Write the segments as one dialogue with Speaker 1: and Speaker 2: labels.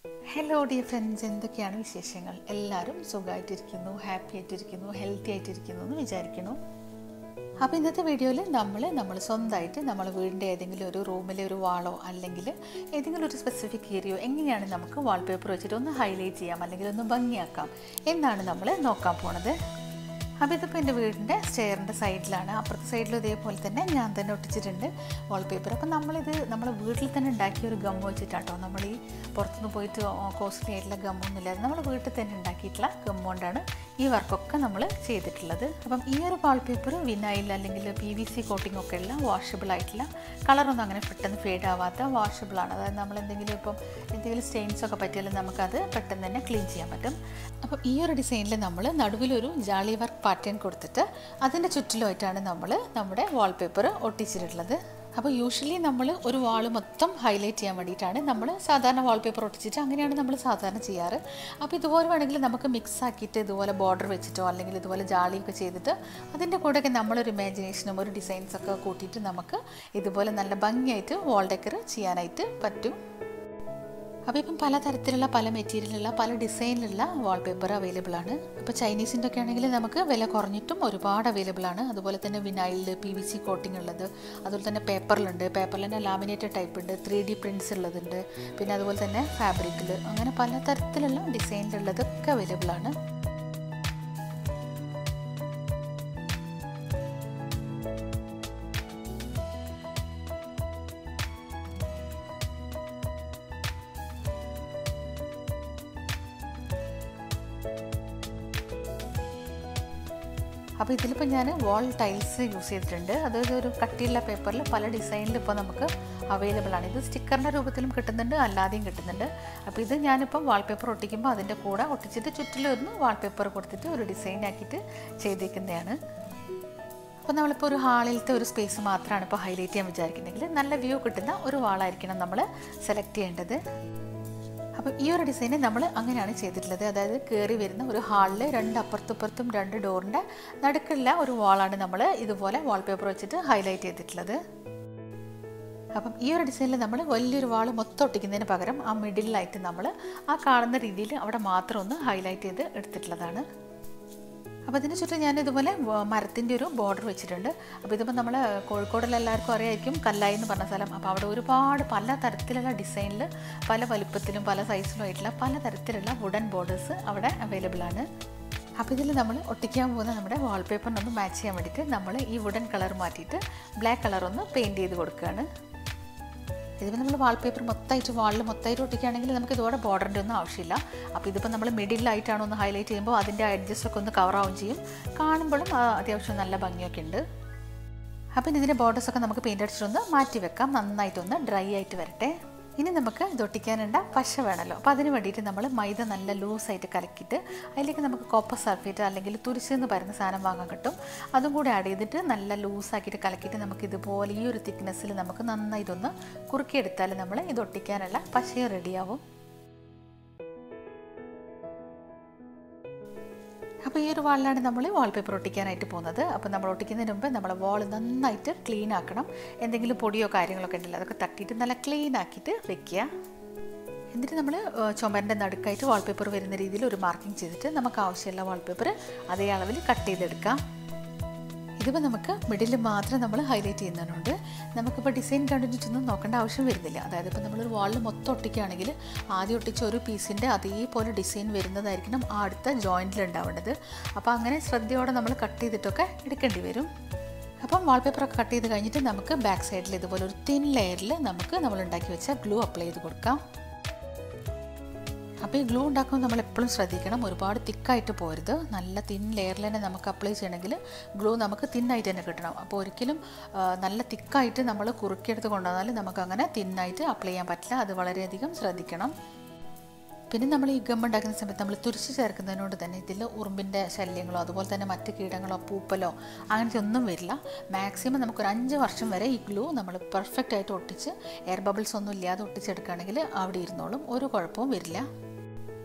Speaker 1: hello dear friends എന്തൊക്കെയാണ് വിശേഷങ്ങൾ എല്ലാവരും സുഖമായിട്ടിരിക്കുന്നു ഹാപ്പി ആയിട്ടിരിക്കുന്നു ഹെൽത്തി ആയിട്ടിരിക്കുന്നു എന്ന് വിചാരിക്കുന്നു അപ്പോൾ ഇന്നത്തെ വീഡിയോയിൽ നമ്മൾ നമ്മൾ സ്വന്തമായിട്ട് നമ്മൾ വീടിൻ്റെ ഏതെങ്കിലും ഒരു റൂമിലെ ഒരു വാളോ അല്ലെങ്കിൽ ഏതെങ്കിലും ഒരു സ്പെസിഫിക് ഏരിയയോ എങ്ങനെയാണ് നമുക്ക് വാൾപേപ്പർ വെച്ചിട്ട് ഒന്ന് ഹൈലൈറ്റ് ചെയ്യാം അല്ലെങ്കിൽ ഒന്ന് ഭംഗിയാക്കാം എന്നാണ് നമ്മൾ നോക്കാൻ പോണത് അപ്പോൾ ഇതിപ്പോൾ എൻ്റെ വീടിൻ്റെ സ്റ്റെയറിൻ്റെ സൈഡിലാണ് അപ്പുറത്തെ സൈഡിലും ഇതേപോലെ തന്നെ ഞാൻ തന്നെ ഒട്ടിച്ചിട്ടുണ്ട് വാൾപേപ്പർ അപ്പോൾ നമ്മളിത് നമ്മൾ വീട്ടിൽ തന്നെ ഉണ്ടാക്കിയ ഒരു ഗം വെച്ചിട്ടാട്ടോ നമ്മൾ ഈ പുറത്തുനിന്ന് പോയിട്ട് കോസ്റ്റ്ലി ആയിട്ടുള്ള ഗമ്മൊന്നുമില്ലാതെ നമ്മൾ വീട്ടിൽ തന്നെ ഉണ്ടാക്കിയിട്ടുള്ള ഗം കൊണ്ടാണ് ഈ വർക്കൊക്കെ നമ്മൾ ചെയ്തിട്ടുള്ളത് അപ്പം ഈ ഒരു വാൾപേപ്പർ വിനൈൽ അല്ലെങ്കിൽ പി വി സി കോട്ടിംഗ് ഒക്കെ ഉള്ള വാഷബിൾ ആയിട്ടുള്ള കളറൊന്നും അങ്ങനെ പെട്ടെന്ന് ഫേഡ് ആവാത്ത വാഷബിളാണ് അതായത് നമ്മൾ എന്തെങ്കിലും ഇപ്പം എന്തെങ്കിലും സ്റ്റെയിൻസ് ഒക്കെ പറ്റിയാലും നമുക്കത് പെട്ടെന്ന് തന്നെ ക്ലീൻ ചെയ്യാൻ പറ്റും അപ്പം ഈ ഒരു ഡിസൈനിൽ നമ്മൾ നടുവിലൊരു ജാളി വർക്ക് പാറ്റേൺ കൊടുത്തിട്ട് അതിൻ്റെ ചുറ്റിലുമായിട്ടാണ് നമ്മൾ നമ്മുടെ വാൾപേപ്പർ ഒട്ടിച്ചിട്ടുള്ളത് അപ്പോൾ യൂഷ്വലി നമ്മൾ ഒരു വാൾ മൊത്തം ഹൈലൈറ്റ് ചെയ്യാൻ വേണ്ടിയിട്ടാണ് നമ്മൾ സാധാരണ വാൾപേപ്പർ ഒട്ടിച്ചിട്ട് അങ്ങനെയാണ് നമ്മൾ സാധാരണ ചെയ്യാറ് അപ്പോൾ ഇതുപോലെ വേണമെങ്കിൽ നമുക്ക് മിക്സ് ആക്കിയിട്ട് ഇതുപോലെ ബോർഡർ വെച്ചിട്ടോ അല്ലെങ്കിൽ ഇതുപോലെ ജാളിയൊക്കെ ചെയ്തിട്ട് അതിൻ്റെ കൂടെയൊക്കെ നമ്മളൊരു ഇമാജിനേഷനും ഒരു ഡിസൈൻസൊക്കെ കൂട്ടിയിട്ട് നമുക്ക് ഇതുപോലെ നല്ല ഭംഗിയായിട്ട് വാൾ ഡെക്കർ ചെയ്യാനായിട്ട് പറ്റും അപ്പോൾ ഇപ്പം പലതരത്തിലുള്ള പല മെറ്റീരിയലുള്ള പല ഡിസൈനിലുള്ള വാൾപേപ്പർ അവൈലബിൾ ആണ് ഇപ്പോൾ ചൈനീസിൻ്റെ ഒക്കെ ആണെങ്കിൽ നമുക്ക് വില കുറഞ്ഞിട്ടും ഒരുപാട് അവൈലബിൾ ആണ് അതുപോലെ തന്നെ വിനൈലിൽ പി വി സി കോട്ടിംഗ് ഉള്ളത് അതുപോലെ തന്നെ പേപ്പറിലുണ്ട് പേപ്പറിൽ തന്നെ ലാമിനേറ്റഡ് ടൈപ്പ് ഉണ്ട് ത്രീ ഡി പ്രിൻറ്റ്സ് ഉള്ളതുണ്ട് പിന്നെ അതുപോലെ തന്നെ ഫാബ്രിക്കിൽ അങ്ങനെ പലതരത്തിലുള്ള ഡിസൈനിലുള്ളതൊക്കെ അവൈലബിൾ ആണ് അപ്പോൾ ഇതിലിപ്പോൾ ഞാൻ വാൾ ടൈൽസ് യൂസ് ചെയ്തിട്ടുണ്ട് അതായത് ഒരു കട്ടിയുള്ള പേപ്പറിൽ പല ഡിസൈനിൽ ഇപ്പോൾ നമുക്ക് അവൈലബിൾ ആണ് ഇത് സ്റ്റിക്കറിൻ്റെ രൂപത്തിലും കിട്ടുന്നുണ്ട് അല്ലാതെയും കിട്ടുന്നുണ്ട് അപ്പോൾ ഇത് ഞാനിപ്പം വാൾപേപ്പർ ഒട്ടിക്കുമ്പോൾ അതിൻ്റെ കൂടെ ഒട്ടിച്ചിട്ട് ചുറ്റിലൊന്ന് വാൾപേപ്പർ കൊടുത്തിട്ട് ഒരു ഡിസൈൻ ആക്കിയിട്ട് ചെയ്തേക്കുന്നതാണ് അപ്പോൾ നമ്മളിപ്പോൾ ഒരു ഹാളിലത്തെ ഒരു സ്പേസ് മാത്രമാണ് ഇപ്പോൾ ഹൈലൈറ്റ് ചെയ്യാൻ വിചാരിക്കുന്നെങ്കിൽ നല്ല വ്യൂ കിട്ടുന്ന ഒരു വാളായിരിക്കണം നമ്മൾ സെലക്ട് ചെയ്യേണ്ടത് അപ്പോൾ ഈ ഒരു ഡിസൈന് നമ്മൾ അങ്ങനെയാണ് ചെയ്തിട്ടുള്ളത് അതായത് കയറി വരുന്ന ഒരു ഹാളിൽ രണ്ട് അപ്പുറത്തുപ്പുറത്തും രണ്ട് ഡോറിൻ്റെ നടുക്കുള്ള ഒരു വാളാണ് നമ്മൾ ഇതുപോലെ വാൾപേപ്പർ വെച്ചിട്ട് ഹൈലൈറ്റ് ചെയ്തിട്ടുള്ളത് അപ്പം ഈ ഒരു ഡിസൈനിൽ നമ്മൾ വലിയൊരു വാൾ മൊത്തം ഒട്ടിക്കുന്നതിന് പകരം ആ മിഡിലായിട്ട് നമ്മൾ ആ കാണുന്ന രീതിയിൽ അവിടെ മാത്രം ഒന്ന് ഹൈലൈറ്റ് ചെയ്ത് എടുത്തിട്ടുള്ളതാണ് അപ്പോൾ ഇതിന് ചുറ്റും ഞാൻ ഇതുപോലെ മരത്തിൻ്റെ ഒരു ബോർഡർ വെച്ചിട്ടുണ്ട് അപ്പോൾ ഇതിപ്പോൾ നമ്മൾ കോഴിക്കോടിൽ എല്ലാവർക്കും അറിയായിരിക്കും കല്ലായി എന്ന് പറഞ്ഞ സ്ഥലം അപ്പോൾ അവിടെ ഒരുപാട് പല തരത്തിലുള്ള ഡിസൈനിൽ പല വലുപ്പത്തിലും പല സൈസിലും ആയിട്ടുള്ള പല തരത്തിലുള്ള വുഡൻ ബോർഡേഴ്സ് അവിടെ അവൈലബിൾ ആണ് അപ്പോൾ ഇതിൽ നമ്മൾ ഒട്ടിക്കാൻ പോകുന്ന നമ്മുടെ വാൾപേപ്പറിനൊന്ന് മാച്ച് ചെയ്യാൻ വേണ്ടിയിട്ട് നമ്മൾ ഈ വുഡൻ കളർ മാറ്റിയിട്ട് ബ്ലാക്ക് കളർ ഒന്ന് പെയിൻറ്റ് ചെയ്ത് കൊടുക്കുകയാണ് ഇതിപ്പോൾ നമ്മൾ വാൾപേപ്പർ മൊത്തമായിട്ട് വാളിൽ മൊത്തമായിട്ട് ഒട്ടിക്കുകയാണെങ്കിൽ നമുക്ക് ഇതോടെ ബോർഡറിൻ്റെ ഒന്നും ആവശ്യമില്ല അപ്പോൾ ഇതിപ്പോൾ നമ്മൾ മിഡിലായിട്ടാണ് ഒന്ന് ഹൈലൈറ്റ് ചെയ്യുമ്പോൾ അതിൻ്റെ അഡ്ജസ്റ്റ് ഒക്കെ ഒന്ന് കവർ ആവുകയും ചെയ്യും കാണുമ്പോഴും അത്യാവശ്യം നല്ല ഭംഗിയൊക്കെ ഉണ്ട് അപ്പം ഇതിൻ്റെ ബോർഡേഴ്സൊക്കെ നമുക്ക് പെയിൻ്റ് അടിച്ചിട്ടൊന്ന് മാറ്റി വെക്കാം നന്നായിട്ടൊന്ന് ഡ്രൈ ആയിട്ട് വരട്ടെ ഇനി നമുക്ക് ഇത് ഒട്ടിക്കാനുണ്ട പശ വേണമല്ലോ അപ്പോൾ അതിന് വേണ്ടിയിട്ട് നമ്മൾ മൈദ നല്ല ലൂസായിട്ട് കലക്കിയിട്ട് അതിലേക്ക് നമുക്ക് കോപ്പർ സൾഫേറ്റ് അല്ലെങ്കിൽ തുരിശ് എന്ന് പറയുന്ന സാധനം വാങ്ങാൻ കിട്ടും അതും കൂടി ആഡ് ചെയ്തിട്ട് നല്ല ലൂസാക്കിയിട്ട് കലക്കിയിട്ട് നമുക്ക് ഇതുപോലെ ഈ ഒരു തിക്നെസ്സിൽ നമുക്ക് നന്നായിട്ടൊന്ന് കുറുക്കിയെടുത്താൽ നമ്മൾ ഇത് ഒട്ടിക്കാനുള്ള പശയും റെഡിയാവും അപ്പോൾ ഈ ഒരു വാളിലാണ് നമ്മൾ വാൾപേപ്പർ ഒട്ടിക്കാനായിട്ട് പോകുന്നത് അപ്പോൾ നമ്മൾ ഒട്ടിക്കുന്നതിന് മുമ്പ് നമ്മൾ വാൾ നന്നായിട്ട് ക്ലീൻ ആക്കണം എന്തെങ്കിലും പൊടിയോ കാര്യങ്ങളൊക്കെ ഉണ്ടല്ലോ അതൊക്കെ തട്ടിയിട്ട് നല്ല ക്ലീൻ ആക്കിയിട്ട് വെക്കുക എന്നിട്ട് നമ്മൾ ചുമരിൻ്റെ നടുക്കായിട്ട് വാൾപേപ്പർ വരുന്ന രീതിയിൽ ഒരു മാർക്കിംഗ് ചെയ്തിട്ട് നമുക്ക് ആവശ്യമുള്ള വാൾപേപ്പർ അതേ അളവിൽ കട്ട് ചെയ്തെടുക്കാം ഇതിപ്പോൾ നമുക്ക് മിഡിൽ മാത്രം നമ്മൾ ഹൈലൈറ്റ് ചെയ്യുന്നതുകൊണ്ട് നമുക്കിപ്പോൾ ഡിസൈൻ കണ്ടിട്ടൊന്നും നോക്കേണ്ട ആവശ്യം വരുന്നില്ല അതായത് ഇപ്പോൾ നമ്മളൊരു വാളിൽ മൊത്തം ഒട്ടിക്കുകയാണെങ്കിൽ ആദ്യം ഒട്ടിച്ച ഒരു പീസിൻ്റെ അതേപോലെ ഡിസൈൻ വരുന്നതായിരിക്കണം ആ അടുത്ത ജോയിൻറ്റിൽ ഉണ്ടാവേണ്ടത് അപ്പോൾ അങ്ങനെ ശ്രദ്ധയോടെ നമ്മൾ കട്ട് ചെയ്തിട്ടൊക്കെ എടുക്കേണ്ടി വരും അപ്പം വാൾപേപ്പറൊക്കെ കട്ട് ചെയ്ത് കഴിഞ്ഞിട്ട് നമുക്ക് ബാക്ക് സൈഡിൽ ഇതുപോലെ ഒരു തിൻ ലെയറിൽ നമുക്ക് നമ്മൾ ഉണ്ടാക്കി വെച്ച ഗ്ലൂ അപ്ലൈ ചെയ്ത് കൊടുക്കാം അപ്പോൾ ഈ ഗ്ലൂ ഉണ്ടാക്കുമ്പോൾ നമ്മൾ എപ്പോഴും ശ്രദ്ധിക്കണം ഒരുപാട് തിക്കായിട്ട് പോരുത് നല്ല തിൻ ലെയറിൽ തന്നെ നമുക്ക് അപ്ലൈ ചെയ്യണമെങ്കിൽ ഗ്ലൂ നമുക്ക് തിന്നായിട്ട് തന്നെ കിട്ടണം അപ്പോൾ ഒരിക്കലും നല്ല തിക്കായിട്ട് നമ്മൾ കുറുക്കിയെടുത്ത് കൊണ്ടുവന്നാൽ നമുക്ക് അങ്ങനെ തിന്നായിട്ട് അപ്ലൈ ചെയ്യാൻ പറ്റില്ല അത് വളരെയധികം ശ്രദ്ധിക്കണം പിന്നെ നമ്മൾ ഈ ഗം ഉണ്ടാക്കുന്ന സമയത്ത് നമ്മൾ തുരിച്ച് ചേർക്കുന്നതിനോട് തന്നെ ഇതിൽ ഉറുമ്പിൻ്റെ ശല്യങ്ങളോ അതുപോലെ തന്നെ മറ്റ് കീടങ്ങളോ പൂപ്പലോ അങ്ങനത്തെ ഒന്നും വരില്ല മാക്സിമം നമുക്കൊരു അഞ്ച് വർഷം വരെ ഈ ഗ്ലൂ നമ്മൾ പെർഫെക്റ്റ് ആയിട്ട് ഒട്ടിച്ച് എയർ ബബിൾസ് ഒന്നും ഇല്ലാതെ ഒട്ടിച്ചെടുക്കുകയാണെങ്കിൽ അവിടെ ഇരുന്നോളും ഒരു കുഴപ്പവും വരില്ല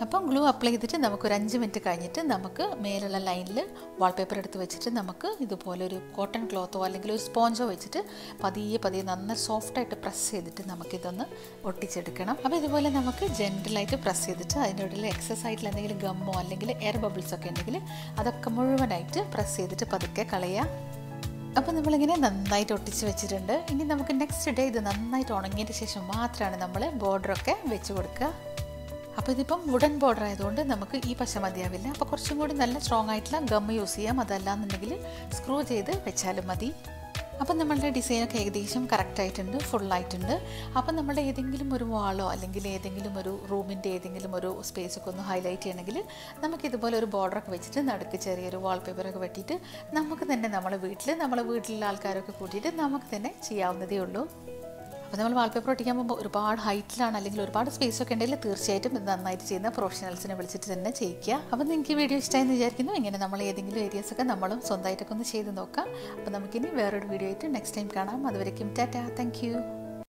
Speaker 1: അപ്പം ഗ്ലൂ അപ്ലൈ ചെയ്തിട്ട് നമുക്ക് ഒരു അഞ്ച് മിനിറ്റ് കഴിഞ്ഞിട്ട് നമുക്ക് മേലുള്ള ലൈനിൽ വാൾപേപ്പർ എടുത്ത് വെച്ചിട്ട് നമുക്ക് ഇതുപോലെ ഒരു കോട്ടൺ ക്ലോത്തോ അല്ലെങ്കിൽ ഒരു സ്പോഞ്ചോ വെച്ചിട്ട് പതിയെ പതിയെ നന്നായി സോഫ്റ്റായിട്ട് പ്രസ് ചെയ്തിട്ട് നമുക്കിതൊന്ന് ഒട്ടിച്ചെടുക്കണം അപ്പോൾ ഇതുപോലെ നമുക്ക് ജെൻറ്റലായിട്ട് പ്രസ് ചെയ്തിട്ട് അതിൻ്റെ ഉള്ളിൽ എക്സസ് ആയിട്ടുള്ള എന്തെങ്കിലും ഗമ്മോ അല്ലെങ്കിൽ എയർ ബബിൾസ് ഒക്കെ ഉണ്ടെങ്കിൽ അതൊക്കെ മുഴുവനായിട്ട് പ്രസ് ചെയ്തിട്ട് പതുക്കെ കളയുക അപ്പോൾ നമ്മളിങ്ങനെ നന്നായിട്ട് ഒട്ടിച്ച് വെച്ചിട്ടുണ്ട് ഇനി നമുക്ക് നെക്സ്റ്റ് ഡേ ഇത് നന്നായിട്ട് ഉണങ്ങിയതിന് ശേഷം മാത്രമാണ് നമ്മൾ ബോർഡറൊക്കെ വെച്ച് കൊടുക്കുക അപ്പോൾ ഇതിപ്പം വുഡൻ ബോർഡർ ആയതുകൊണ്ട് നമുക്ക് ഈ പശ മതിയാവില്ല അപ്പോൾ കുറച്ചും കൂടി നല്ല സ്ട്രോങ് ആയിട്ടുള്ള ഗം യൂസ് ചെയ്യാം അതല്ലാന്നുണ്ടെങ്കിൽ സ്ക്രൂ ചെയ്ത് വെച്ചാലും മതി അപ്പം നമ്മളുടെ ഡിസൈനൊക്കെ ഏകദേശം കറക്റ്റ് ആയിട്ടുണ്ട് ഫുള്ളായിട്ടുണ്ട് അപ്പം നമ്മളുടെ ഏതെങ്കിലും ഒരു വാളോ അല്ലെങ്കിൽ ഏതെങ്കിലും ഒരു റൂമിൻ്റെ ഏതെങ്കിലും ഒരു സ്പേസ് ഒക്കെ ഒന്ന് ഹൈലൈറ്റ് ചെയ്യണമെങ്കിൽ നമുക്ക് ഇതുപോലെ ഒരു ബോർഡറൊക്കെ വെച്ചിട്ട് നടുക്ക് ചെറിയൊരു വാൾപേപ്പറൊക്കെ വെട്ടിയിട്ട് നമുക്ക് തന്നെ നമ്മളെ വീട്ടിൽ നമ്മളെ വീട്ടിലുള്ള ആൾക്കാരൊക്കെ കൂട്ടിയിട്ട് നമുക്ക് തന്നെ ചെയ്യാവുന്നതേ ഉള്ളൂ അപ്പോൾ നമ്മൾ വാൾപേപ്പർ ഒട്ടിക്കാൻ പോകുമ്പോൾ ഒരുപാട് ഹൈറ്റിലാണ് അല്ലെങ്കിൽ ഒരുപാട് സ്പേസ് ഒക്കെ ഉണ്ടെങ്കിൽ തീർച്ചയായിട്ടും ഇത് നന്നായിട്ട് ചെയ്യുന്ന പ്രൊഫഷണൽസിനെ വിളിച്ചിട്ട് തന്നെ ചെയ്യിക്കുക അപ്പോൾ നിങ്ങൾക്ക് ഈ വീഡിയോ ഇഷ്ടമായെന്ന് വിചാരിക്കുന്നു ഇങ്ങനെ നമ്മൾ ഏതെങ്കിലും ഏരിയസ് ഒക്കെ നമ്മളും സ്വന്തമായിട്ടൊക്കെ ഒന്ന് ചെയ്ത് നോക്കാം അപ്പോൾ നമുക്കിനി വേറൊരു വീഡിയോ ആയിട്ട് നെക്സ്റ്റ് ടൈം കാണാം അതുവരയ്ക്കും ടാറ്റ താങ്ക്